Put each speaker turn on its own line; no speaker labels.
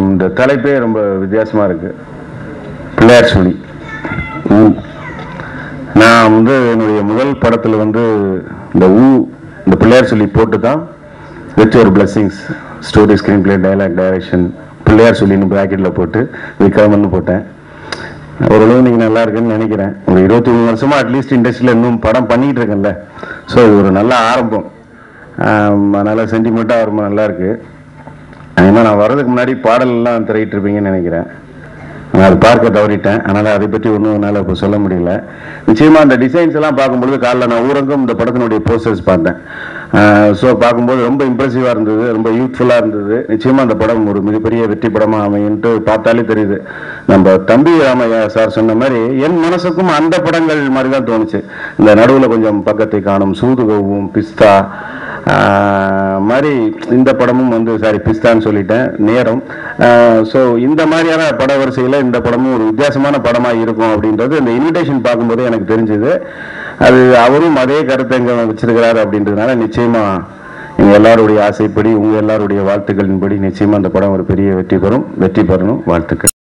இந்த தலைப்பே ரொம்ப வித்தியாசமாக இருக்குது பிள்ளையார் சொல்லி ம். நான் வந்து என்னுடைய முதல் படத்தில் வந்து இந்த ஊ இந்த பிள்ளையார் சொல்லி போட்டு தான் வித் ஒரு blessings story screen play dialogue direction Pillaiyar சொல்லின்னு ப்ராக்கெட்டில் போட்டு விக்ரமன்னு போட்டேன் ஓரளவு நீங்கள் நல்லா இருக்குன்னு நினைக்கிறேன் ஒரு இருபத்தி மூணு வருஷமா அட்லீஸ்ட் இண்டஸ்ட்ரியில் இன்னும் படம் பண்ணிக்கிட்டு இருக்கேன்ல ஸோ இது ஒரு நல்ல ஆரம்பம் ஆம், அதனால சென்டிமெண்ட்டாக ரொம்ப நல்லா இருக்கு அதனால் நான் வர்றதுக்கு முன்னாடி பாடலெல்லாம் திரையிட்டு இருப்பீங்கன்னு நினைக்கிறேன் நான் அது பார்க்க தவறிட்டேன் அதனால் அதை பற்றி ஒன்றும் என்னால் இப்போ சொல்ல முடியல நிச்சயமாக அந்த டிசைன்ஸ் எல்லாம் பார்க்கும்பொழுது காலைல நான் ஊரங்கும் இந்த படத்தினுடைய போஸ்டர்ஸ் பார்த்தேன் ஸோ பார்க்கும்போது ரொம்ப இம்ப்ரெசிவாக இருந்தது ரொம்ப யூத்ஃபுல்லாக இருந்தது நிச்சயமாக அந்த படம் ஒரு மிகப்பெரிய வெற்றி படமாக அமையுன்ட்டு பார்த்தாலே தெரியுது நம்ம தம்பி ராமையா சார் சொன்ன மாதிரி என் மனசுக்கும் அந்த படங்கள் மாதிரி தான் தோணுச்சு இந்த நடுவில் கொஞ்சம் பக்கத்தை காணும் சூதுகவும் பிஸ்தா ஆஹ் மாதிரி இந்த படமும் வந்து சாரி பிஸ்தான்னு சொல்லிட்டேன் நேரம் ஸோ இந்த மாதிரியான பட வரிசையில் இந்த படமும் ஒரு வித்தியாசமான படமாக இருக்கும் அப்படின்றது இந்த இன்விடேஷன் பார்க்கும்போதே எனக்கு தெரிஞ்சது அது அவரும் அதே கருத்தை இங்கே வச்சிருக்கிறாரு அப்படின்றதுனால நிச்சயமா எங்கள் எல்லாருடைய ஆசைப்படி உங்கள் எல்லாருடைய வாழ்த்துக்களின்படி நிச்சயமா அந்த படம் ஒரு பெரிய வெற்றி பெறும் வெற்றி பெறணும் வாழ்த்துக்கள்